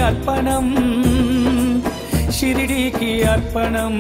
అర్పణం షిరిడీకి అర్పణం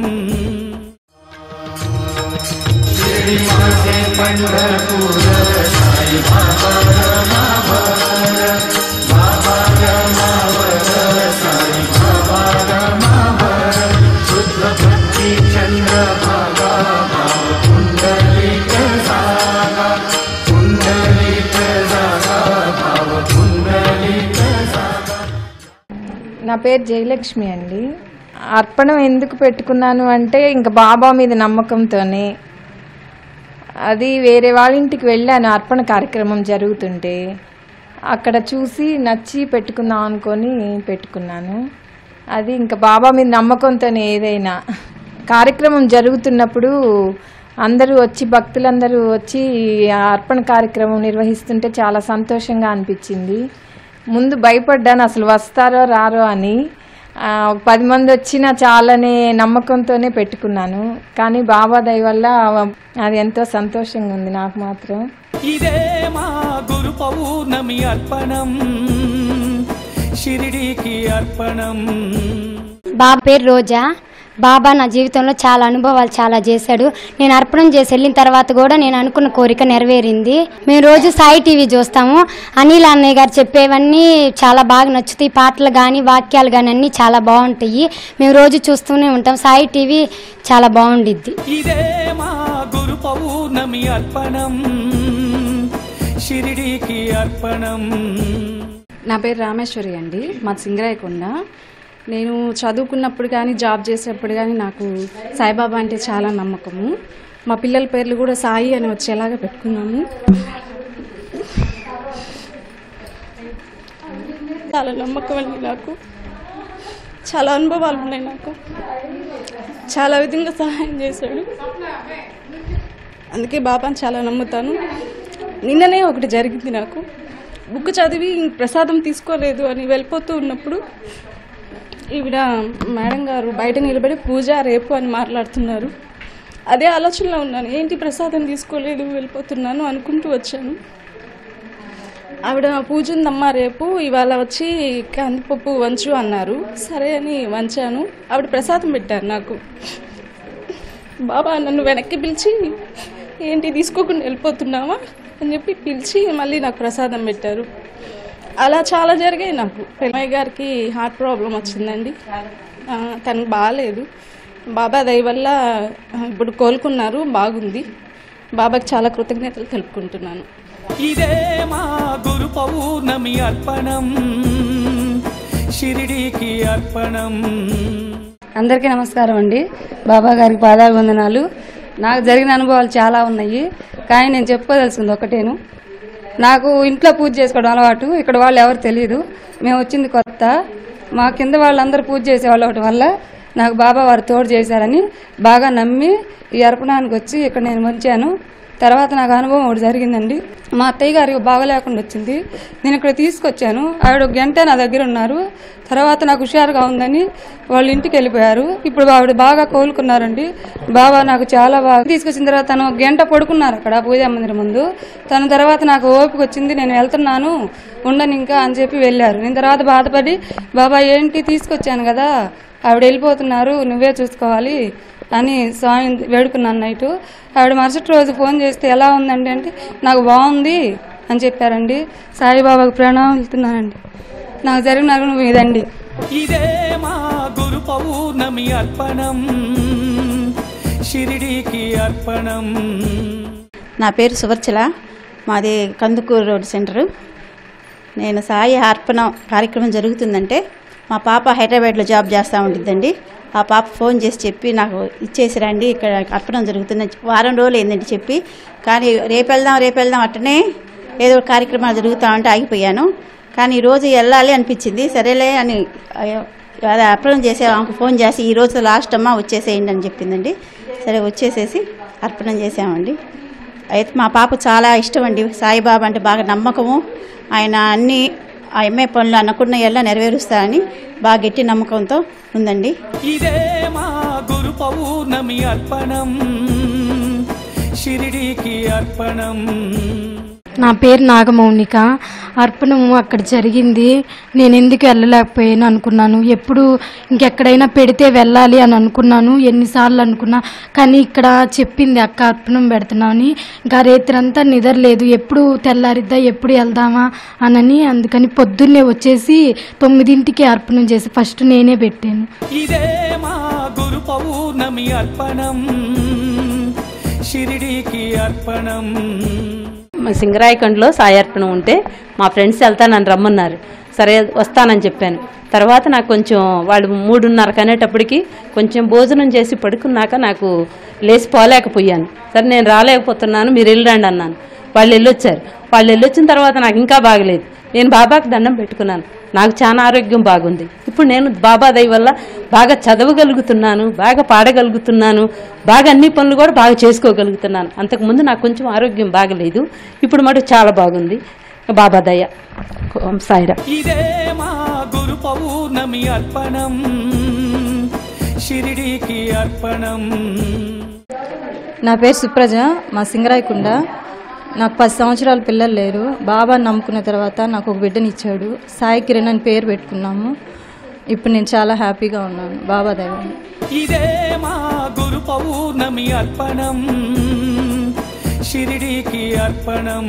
నా పేరు జయలక్ష్మి అండి అర్పణం ఎందుకు పెట్టుకున్నాను అంటే ఇంకా బాబా మీద నమ్మకంతోనే అది వేరే వాళ్ళ ఇంటికి వెళ్ళాను అర్పణ కార్యక్రమం జరుగుతుంటే అక్కడ చూసి నచ్చి పెట్టుకుందాం అనుకొని పెట్టుకున్నాను అది ఇంకా బాబా మీద నమ్మకంతోనే ఏదైనా కార్యక్రమం జరుగుతున్నప్పుడు అందరూ వచ్చి భక్తులందరూ వచ్చి ఆ అర్పణ కార్యక్రమం నిర్వహిస్తుంటే చాలా సంతోషంగా అనిపించింది ముందు భయపడ్డాను అసలు వస్తారో రారో అని ఆ, ఒక పది మంది వచ్చినా చాలనే నమ్మకంతోనే పెట్టుకున్నాను కానీ బాబా దయ వల్ల అది ఎంతో సంతోషంగా ఉంది నాకు మాత్రం ఇదే మా గురు పౌర్ణమి అర్పణం షిరిడీకి అర్పణం బాబా పేరు రోజా బాబా నా జీవితంలో చాలా అనుభవాలు చాలా చేశాడు నేను అర్పణం చేసి వెళ్ళిన తర్వాత కూడా నేను అనుకున్న కోరిక నెరవేరింది మేము రోజు సాయి టీవీ చూస్తాము అనిల్ అన్నయ్య గారు చెప్పేవన్నీ చాలా బాగా నచ్చుతాయి పాటలు కానీ వాక్యాలు కానీ అన్నీ చాలా బాగుంటాయి మేము రోజు చూస్తూనే ఉంటాం సాయి టీవీ చాలా బాగుండిద్ది ఇదే మా గురు పౌర్ణమి అర్పణం షిరిడీకి అర్పణం నా పేరు రామేశ్వరి అండి మాది సింగరాయకొండ నేను చదువుకున్నప్పుడు కానీ జాబ్ చేసేటప్పుడు కానీ నాకు సాయిబాబా అంటే చాలా నమ్మకము మా పిల్లల పేర్లు కూడా సాయి అని వచ్చేలాగా పెట్టుకున్నాము చాలా నమ్మకం అండి నాకు చాలా అనుభవాలు ఉన్నాయి నాకు చాలా విధంగా సహాయం చేశాడు అందుకే బాబాని చాలా నమ్ముతాను నిన్ననే ఒకటి జరిగింది నాకు బుక్ చదివి ఇంక ప్రసాదం తీసుకోలేదు అని వెళ్ళిపోతూ ఉన్నప్పుడు ఈవిడ మేడం గారు బయట నిలబడి పూజ రేపు అని మాట్లాడుతున్నారు అదే ఆలోచనలో ఉన్నాను ఏంటి ప్రసాదం తీసుకోలేదు వెళ్ళిపోతున్నాను అనుకుంటూ వచ్చాను ఆవిడ పూజ ఉందమ్మా రేపు ఇవాళ వచ్చి కందిపప్పు వంచు అన్నారు సరే అని వంచాను ఆవిడ ప్రసాదం పెట్టారు నాకు బాబా నన్ను వెనక్కి పిలిచి ఏంటి తీసుకోకుండా వెళ్ళిపోతున్నావా అని చెప్పి పిలిచి మళ్ళీ నాకు ప్రసాదం పెట్టారు అలా చాలా జరిగాయి నాకు పెళ్ళయ్య గారికి హార్ట్ ప్రాబ్లం వచ్చిందండి ఆ, తనకు బాగాలేదు బాబా దయ వల్ల ఆ, ఇప్పుడు కోలుకున్నారు బాగుంది బాబాకి చాలా కృతజ్ఞతలు తెలుపుకుంటున్నాను ఇదే మా గురు పౌర్ణమి అర్పణం షిరిడీకి అర్పణం అందరికీ నమస్కారం అండి బాబా గారికి పాదాభివందనాలు నాకు జరిగిన అనుభవాలు చాలా ఉన్నాయి కానీ నేను చెప్పుకోదలుచుకుంది ఒకటేను నాకు ఇంట్లో పూజ చేసుకోవడం అలవాటు ఇక్కడ వాళ్ళు ఎవరు తెలియదు మేము వచ్చింది కొత్త మా కింద వాళ్ళందరూ పూజ చేసేవాళ్ళు ఒకటి వల్ల నాకు బాబా వారు తోడు చేశారని బాగా నమ్మి ఈ అర్పణానికి వచ్చి ఇక్కడ నేను వచ్చాను తర్వాత నాకు అనుభవం ఒకటి జరిగిందండి మా అత్తయ్య గారికి బాగలేకుండా వచ్చింది నేను ఇక్కడ తీసుకొచ్చాను ఆవిడ ఒక గంట నా దగ్గర ఉన్నారు తర్వాత నాకు హుషారుగా ఉందని వాళ్ళ ఇంటికి వెళ్ళిపోయారు ఇప్పుడు ఆవిడ బాగా కోలుకున్నారండి బాబా నాకు చాలా బాగా తీసుకొచ్చిన తర్వాత తను ఒక గంట పడుకున్నారు అక్కడ పూజా మందిరం ముందు తన తర్వాత నాకు ఓపిక వచ్చింది నేను వెళ్తున్నాను ఉండను ఇంకా అని చెప్పి వెళ్ళారు నేను తర్వాత బాధపడి బాబా ఏంటి తీసుకొచ్చాను కదా ఆవిడ వెళ్ళిపోతున్నారు నువ్వే చూసుకోవాలి అని స్వామి వేడుకున్నాను నైటు ఆవిడ మరుసటి రోజు ఫోన్ చేస్తే ఎలా ఉందండి అంటే నాకు బాగుంది అని చెప్పారండి సాయిబాబాకు ప్రణామం వెళ్తున్నానండి నాకు జరిగిన అనుభవం ఇదండి ఇదే మా గురు పౌర్ణమి అర్పణం షిరిడీకి అర్పణం నా పేరు సువర్చల మాది కందుకూరు రోడ్ సెంటరు నేను సాయి అర్పణం కార్యక్రమం జరుగుతుందంటే మా పాప హైదరాబాద్లో జాబ్ చేస్తూ ఉంటుందండి ఆ పాప ఫోన్ చేసి చెప్పి నాకు ఇచ్చేసి రండి ఇక్కడ అర్పణం జరుగుతుంది వారం రోజులు అయిందండి చెప్పి కానీ రేపు వెళ్దాం రేపు వెళ్దాం అట్టనే ఏదో ఒక కార్యక్రమాలు జరుగుతూ ఉంటే ఆగిపోయాను కానీ ఈరోజు వెళ్ళాలి అనిపించింది సరేలే అని అయ్యో, అదే అర్పణం చేసే ఆమెకు ఫోన్ చేసి ఈ రోజు లాస్ట్ అమ్మ వచ్చేసేయండి అని చెప్పిందండి సరే వచ్చేసేసి అర్పణం చేసామండి అయితే మా పాప చాలా ఇష్టం అండి సాయిబాబా అంటే బాగా నమ్మకము ఆయన అన్ని ఆ అమ్మాయి పనులు అనుకున్న ఎలా నెరవేరుస్తారని బాగా గట్టి నమ్మకంతో ఉందండి ఇదే మా గురు పౌర్ణమి అర్పణం షిరిడీకి అర్పణం నా పేరు నాగమౌనిక అర్పణము అక్కడ జరిగింది నేను ఎందుకు వెళ్ళలేకపోయాను అనుకున్నాను ఎప్పుడు ఇంకెక్కడైనా పెడితే వెళ్ళాలి అని అనుకున్నాను ఎన్నిసార్లు అనుకున్నా కానీ ఇక్కడ చెప్పింది అక్క అర్పణం పెడుతున్నామని ఇంకా రేత్రంతా నిద్రలేదు ఎప్పుడు తెల్లారిద్దా ఎప్పుడు వెళ్దామా అనని అందుకని పొద్దున్నే వచ్చేసి తొమ్మిదింటికి అర్పణం చేసి ఫస్ట్ నేనే పెట్టాను ఇదే మా గురు పౌర్ణమి అర్పణం షిరిడీకి అర్పణం మా సింగరాయకొండలో సాయార్పణ ఉంటే మా ఫ్రెండ్స్ వెళ్తా నన్ను రమ్మన్నారు సరే వస్తానని చెప్పాను తర్వాత నాకు కొంచెం వాళ్ళు మూడున్నరకు అనేటప్పటికి కొంచెం భోజనం చేసి పడుకున్నాక నాకు లేచి పోలేకపోయాను సరే నేను రాలేకపోతున్నాను మీరు వెళ్ళండి అన్నాను వాళ్ళు వెళ్ళొచ్చారు వాళ్ళు వెళ్ళొచ్చిన తర్వాత నాకు ఇంకా బాగలేదు నేను బాబాకి దండం పెట్టుకున్నాను నాకు చాలా ఆరోగ్యం బాగుంది ఇప్పుడు నేను బాబా దయ వల్ల బాగా చదవగలుగుతున్నాను బాగా పాడగలుగుతున్నాను బాగా అన్ని పనులు కూడా బాగా చేసుకోగలుగుతున్నాను అంతకుముందు నాకు కొంచెం ఆరోగ్యం బాగలేదు ఇప్పుడు మటు చాలా బాగుంది బాబా దయ ఓం సాయిరా ఇదే మా గురు పౌర్ణమి అర్పణం షిరిడీకి అర్పణం నా పేరు సుప్రజ మా సింగరాయకుండ నాకు పది సంవత్సరాల పిల్లలు లేరు బాబాని నమ్ముకున్న తర్వాత నాకు ఒక బిడ్డనిచ్చాడు సాయి కిరణ్ అని పేరు పెట్టుకున్నాము ఇప్పుడు నేను చాలా హ్యాపీగా ఉన్నాను బాబా దైవం ఇదే మా గురు పౌర్ణమి అర్పణం షిరిడీకి అర్పణం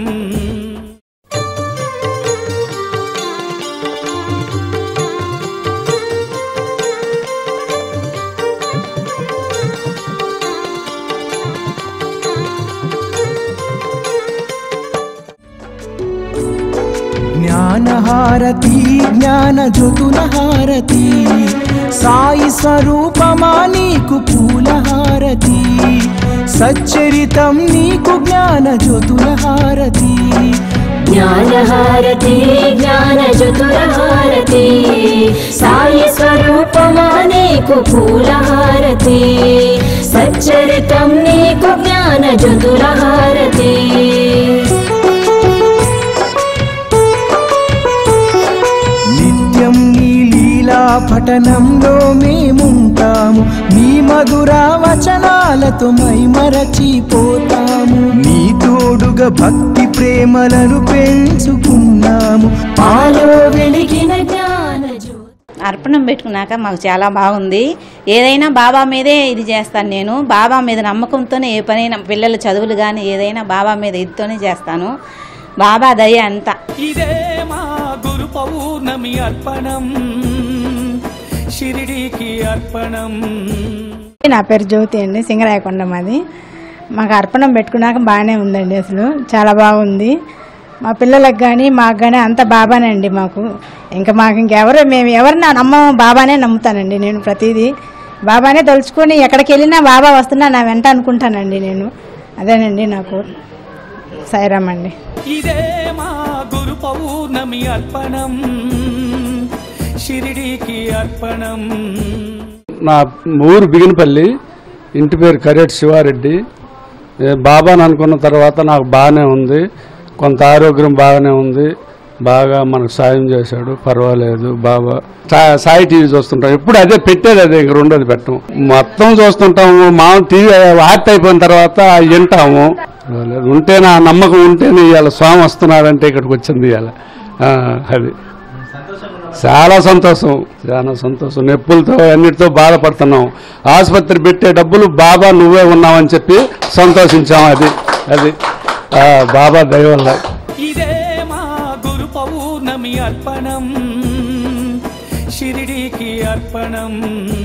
జ్ఞానహారతి జ్ఞాన జ్యోతుల హారతి సాయి స్వరూపమా నీకు పూలహారతి సచ్చరితం నీకు జ్ఞాన జ్యోతుల హారతి జ్ఞానహారతి జ్ఞానచతురహారతి సాయి స్వరూపమా నీకు పూలహారతి సచ్చరితం నీకు జ్ఞానచతురహారతి నిత్యం నీ లీలా పఠనంలో మేముంటాము నీ మధుర వచనాలతో మైమరచిపోతాము నీ తోడుగా భక్తి ప్రేమలను పెంచుకున్నాము పాలో వెలిగిన జ్ఞాన అర్పణం పెట్టుకున్నాక మాకు చాలా బాగుంది ఏదైనా బాబా మీదే ఇది చేస్తాను నేను బాబా మీద నమ్మకంతోనే ఏ పనైనా పిల్లల చదువులు కానీ ఏదైనా బాబా మీద ఇదితోనే చేస్తాను బాబా దయ అంతా ఇదే మా గురు పౌర్ణమి అర్పణం షిరిడీకి అర్పణం నా పేరు జ్యోతి అండి సింగరాయకొండ మాది మాకు అర్పణం పెట్టుకున్నాక బాగానే ఉందండి అసలు చాలా బాగుంది మా పిల్లలకు కానీ మాకు కానీ అంత బాబానే అండి మాకు ఇంకా మాకు ఇంకెవరు మేము ఎవరిని నమ్మం బాబానే నమ్ముతానండి నేను ప్రతిదీ బాబానే తలుచుకొని ఎక్కడికి వెళ్ళినా బాబా వస్తున్నా నా వెంట అనుకుంటానండి నేను అదేనండి నాకు సాయిరామ్ అండి ఇదే మా గురు పౌర్ణమి అర్పణం షిరిడీకి అర్పణం నా ఊరు బిగినపల్లి ఇంటి పేరు కరేటి శివారెడ్డి ఏ బాబాని అనుకున్న తర్వాత నాకు బాగానే ఉంది కొంత ఆరోగ్యం బాగానే ఉంది బాగా మనకు సాయం చేశాడు పర్వాలేదు బాబా సా- సాయి టీవీ చూస్తుంటాం ఎప్పుడు అదే పెట్టేది అదే ఇంక రెండోది పెట్టం మొత్తం చూస్తుంటాము మామూలు టీవీ హార్ట్ అయిపోయిన తర్వాత అవి వింటాము పర్వాలేదు. ఉంటే నా నమ్మకం ఉంటేనే ఇవాళ స్వామి వస్తున్నాడంటే ఇక్కడికి వచ్చింది ఇవాళ ఆ, అది చాలా సంతోషం చాలా సంతోషం నొప్పులతో అన్నిటితో బాధపడుతున్నాం ఆసుపత్రి పెట్టే డబ్బులు బాబా నువ్వే ఉన్నావని చెప్పి సంతోషించాం అది అది ఆ, బాబా దయ వల్ల ఇదే మా గురు పౌర్ణమి అర్పణం షిరిడీకి అర్పణం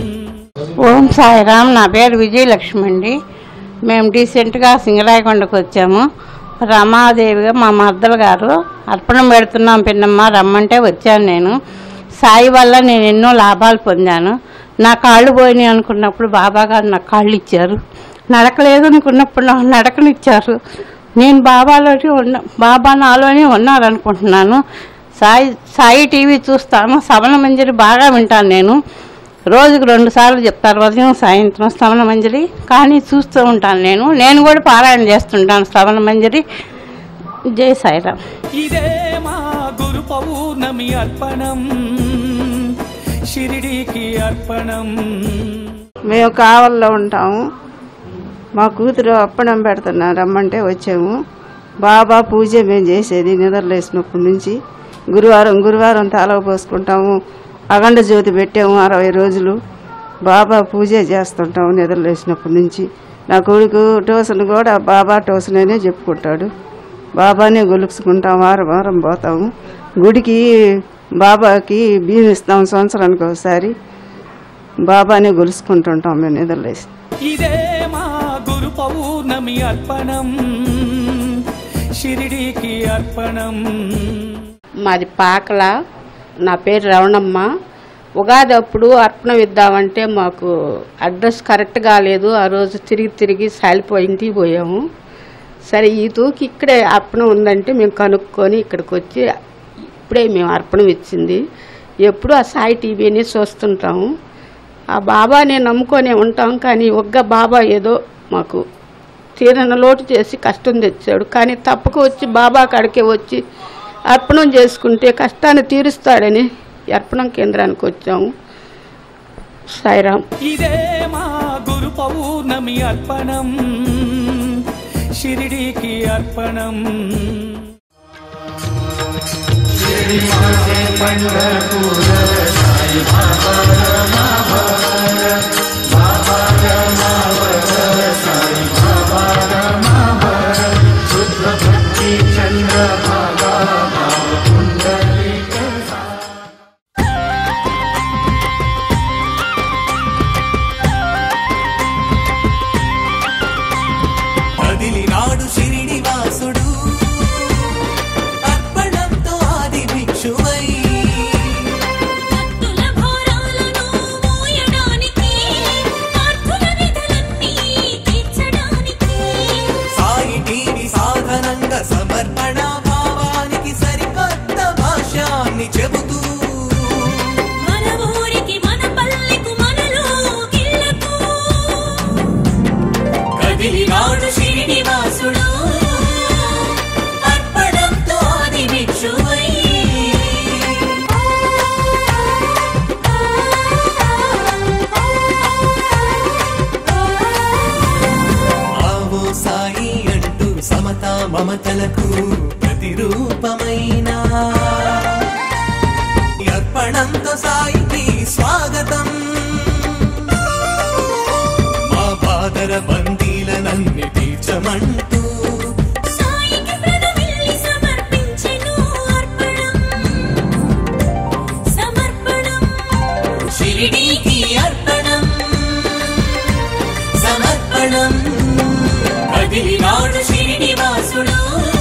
ఓం సాయిరామ్ నా పేరు విజయలక్ష్మి అండి మేము డీసెంట్గా సింగరాయకొండకు వచ్చాము రమాదేవిగా మా మర్దలు గారు అర్పణం పెడుతున్నాం పిన్నమ్మ రమ్మంటే వచ్చాను నేను సాయి వల్ల నేను ఎన్నో లాభాలు పొందాను నా కాళ్ళు పోయినాయి అనుకున్నప్పుడు బాబా గారు నాకు కాళ్ళు ఇచ్చారు నడకలేదు అనుకున్నప్పుడు నాకు నడకనిచ్చారు నేను బాబాలోనే ఉన్న బాబా నాలోనే ఉన్నారనుకుంటున్నాను సాయి సాయి టీవీ చూస్తాను సవన మంజరి బాగా వింటాను నేను రోజుకు రెండు సార్లు చెప్తారు ఉదయం సాయంత్రం శ్రవణ మంజరి కానీ చూస్తూ ఉంటాను నేను నేను కూడా పారాయణ చేస్తుంటాను శ్రవణ మంజరి జై సాయిరామ్ ఇదే మా గురు పౌర్ణమి అర్పణం షిరిడీకి అర్పణం మేము కావల్లో ఉంటాము మా కూతురు అప్పడం పెడుతున్నారు రమ్మంటే వచ్చాము బాబా పూజ మేము చేసేది నిద్రలేసినప్పటి నుంచి గురువారం గురువారం తాళవ పోసుకుంటాము అఖండ జ్యోతి పెట్టాము అరవై రోజులు బాబా పూజ చేస్తుంటాము నిద్రలేసినప్పటి నుంచి నా కొడుకు ట్యూషన్ కూడా బాబా ట్యూషన్ అనే చెప్పుకుంటాడు బాబానే గొలుసుకుంటాం వారం వారం పోతాము గుడికి బాబాకి బియ్యం ఇస్తాం సంవత్సరానికి ఒకసారి బాబానే గొలుసుకుంటుంటాం మేము నిద్రలేసి ఇదే మా గురు పౌర్ణమి అర్పణం షిరిడీకి అర్పణం మాది పాకల నా పేరు రవణమ్మ ఉగాది అప్పుడు అర్పణం ఇద్దామంటే మాకు అడ్రస్ కరెక్ట్ కాలేదు ఆ రోజు తిరిగి తిరిగి సాలిపోయి ఇంటికి పోయాము సరే ఈ తూకి ఇక్కడే అర్పణం ఉందంటే మేము కనుక్కొని ఇక్కడికి వచ్చి ఇప్పుడే మేము అర్పణం ఇచ్చింది ఎప్పుడు ఆ సాయి టీవీని చూస్తుంటాము ఆ బాబానే నమ్ముకొనే ఉంటాం కానీ ఒక్క బాబా ఏదో మాకు తీరన లోటు చేసి కష్టం తెచ్చాడు కానీ తప్పక వచ్చి బాబా కాడికే వచ్చి అర్పణం చేసుకుంటే కష్టాన్ని తీరుస్తాడని ఈ అర్పణం కేంద్రానికి వచ్చాము సాయిరామ్ ఇదే మా గురు పౌర్ణమి అర్పణం షిరిడీకి అర్పణం కదిలినాడు శ్రీనివాసుడు అర్పణంతో ఆది భిక్షువై సాయి టీవి సాధనంగా సమర్పణ భావానికి సరికొత్త భాష్యాన్ని చెబుతూ కదిలినాడు శ్రీనివాసుడు అర్పణంతో ఆది భిక్షువై ఆవో సాయి అంటూ సమత మమతలకు ప్రతిరూపమైన ఈ అర్పణంతో సాయికి స్వాగతం మా బాదర బందీలనన్ని తీర్చమంటూ షిరిడీకి అర్పణం సమర్పణం కదిలినాడు శ్రీనివాసుడు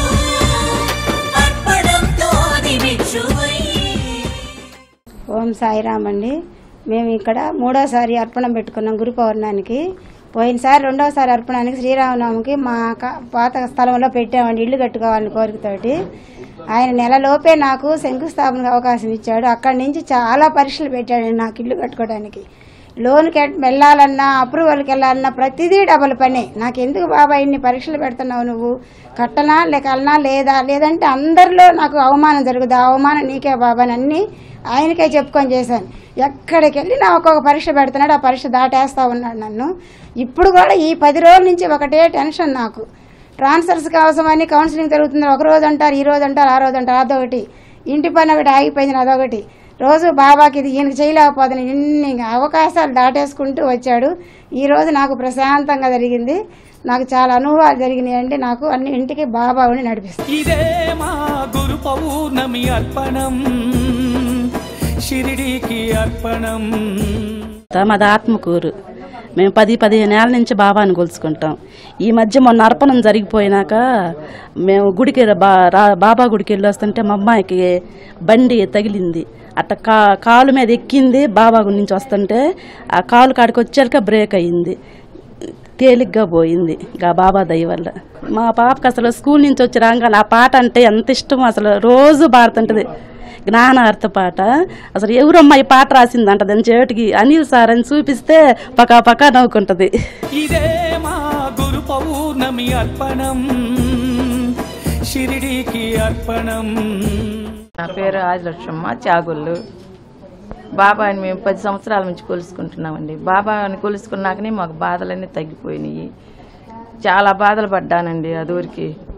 అర్పణంతో ఆది భిక్షువై ఓం సాయిరామ్ అండి మేము ఇక్కడ మూడోసారి అర్పణం పెట్టుకున్నాం గురు పౌర్ణానికి పోయినసారి రెండోసారి అర్పణానికి శ్రీరామనవమికి మా క- పాత స్థలంలో పెట్టామండి ఇల్లు కట్టుకోవాలని కోరికతోటి ఆయన నెలలోపే నాకు శంకుస్థాపనకు అవకాశం ఇచ్చాడు అక్కడి నుంచి చాలా పరీక్షలు పెట్టాడండి నాకు ఇల్లు కట్టుకోవడానికి లోన్కి ఎట్- వెళ్ళాలన్నా అప్రూవల్కి వెళ్ళాలన్నా ప్రతిదీ డబల్ పనే నాకు ఎందుకు బాబా ఇన్ని పరీక్షలు పెడుతున్నావు నువ్వు కట్టనా లేకలనా లేదా లేదంటే అందరిలో నాకు అవమానం జరుగుతుంది ఆ అవమానం నీకే బాబా అని అన్నీ ఆయనకే చెప్పుకొని చేశాను ఎక్కడికి వెళ్ళి నా ఒక్కొక్క పరీక్ష పెడుతున్నాడు ఆ పరీక్ష దాటేస్తా ఉన్నాడు నన్ను ఇప్పుడు కూడా ఈ పది రోజుల నుంచి ఒకటే టెన్షన్ నాకు ట్రాన్స్ఫర్స్ అవసరమని కౌన్సిలింగ్ జరుగుతుంది ఒక రోజు అంటారు ఈ రోజు అంటారు ఆ రోజు అంటారు అదొకటి ఇంటి పని ఒకటి ఆగిపోయింది అదొకటి రోజు బాబాకి ఇది ఈయనకి చేయలేకపోతుంది ఇన్ని అవకాశాలు దాటేసుకుంటూ వచ్చాడు ఈ రోజు నాకు ప్రశాంతంగా జరిగింది నాకు చాలా అనుభవాలు జరిగినాయండి నాకు అన్ని ఇంటికి బాబాని నడిపిస్తాను ఇదే మా గురు పౌర్ణమి అర్పణం షిరిడీకి అర్పణం మాది ఆత్మకూరు మేము పది పదిహేను ఏళ్ళ నుంచి బాబాని కొలుసుకుంటాం ఈ మధ్య మొన్న అర్పణం జరిగిపోయినాక మేము గుడికి బా రా- బాబా గుడికి వెళ్ళి వస్తుంటే మా అమ్మాయికి బండి తగిలింది అట్ట కా కాలు మీద ఎక్కింది బాబా గుడి నుంచి వస్తుంటే ఆ కాలు కాడికి వచ్చాక బ్రేక్ అయ్యింది తేలిగ్గా పోయింది గా బాబా దయ వల్ల మా పాపకి అసలు స్కూల్ నుంచి వచ్చి రాగానే ఆ పాట అంటే ఎంత ఇష్టం అసలు రోజు పాడుతుంటది జ్ఞానార్థ పాట అసలు ఎవరమ్మా ఈ పాట రాసిందంట దాని చేటికి అనిల్ సార్ అని చూపిస్తే పకా పకా నవ్వుకుంటది ఇదే మా గురు పౌర్ణమి అర్పణం షిరిడీకి అర్పణం నా పేరు ఆదిలక్ష్మమ్మ చాగుళ్ళు బాబాని మేము పది సంవత్సరాల నుంచి కొలుసుకుంటున్నామండి బాబాని కొలుసుకున్నాకనే మాకు బాధలన్నీ తగ్గిపోయినాయి చాలా బాధలు పడ్డానండి అదూరికి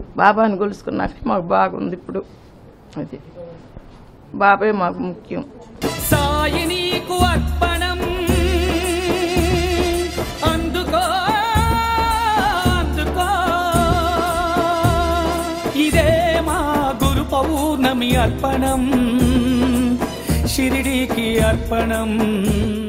బాబాని కొలుసుకున్నాక మాకు బాగుంది ఇప్పుడు అది బాబాయ్ మాకు ముఖ్యం సాయి నీకు అర్పణం అందుకో అందుకో ఇదే మా గురు పౌర్ణమి అర్పణం షిరిడీకి అర్పణం